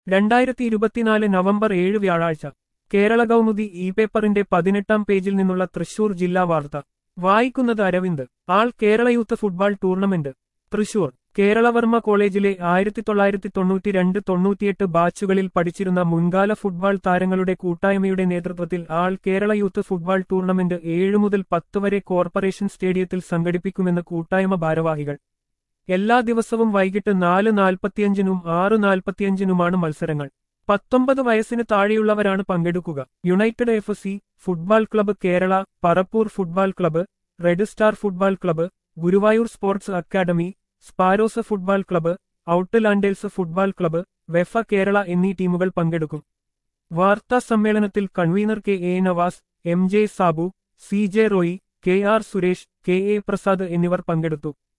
രണ്ടായിരത്തി ഇരുപത്തിനാല് നവംബർ ഏഴ് വ്യാഴാഴ്ച കേരള കൗമുദി ഇ പേപ്പറിന്റെ പതിനെട്ടാം പേജിൽ നിന്നുള്ള തൃശൂർ ജില്ലാ വാർത്ത വായിക്കുന്നത് Aravind all Kerala youth football tournament Thrissur Keralavarma കോളേജിലെ ആയിരത്തി തൊള്ളായിരത്തി തൊണ്ണൂറ്റിരണ്ട് തൊണ്ണൂറ്റിയെട്ട് ബാച്ചുകളിൽ പഠിച്ചിരുന്ന മുൻകാല ഫുട്ബോൾ താരങ്ങളുടെ കൂട്ടായ്മയുടെ നേതൃത്വത്തിൽ all Kerala youth football tournament ഏഴ് മുതൽ പത്ത് വരെ കോർപ്പറേഷൻ സ്റ്റേഡിയത്തിൽ സംഘടിപ്പിക്കുമെന്ന് കൂട്ടായ്മ ഭാരവാഹികൾ എല്ലാ ദിവസവും വൈകിട്ട് നാല് നാൽപ്പത്തിയഞ്ചിനും ആറ് നാൽപ്പത്തിയഞ്ചിനുമാണ് മത്സരങ്ങൾ പത്തൊമ്പത് വയസ്സിന് താഴെയുള്ളവരാണ് പങ്കെടുക്കുക united F C football club Kerala Parappur football club red star football club Guruvayur sports academy sparrows football club outlanders football club വെഫ കേരള എന്നീ ടീമുകൾ പങ്കെടുക്കും വാർത്താ സമ്മേളനത്തിൽ convener K A Navas M J Sabu C J Roy K R Suresh K A Prasad എന്നിവർ പങ്കെടുത്തു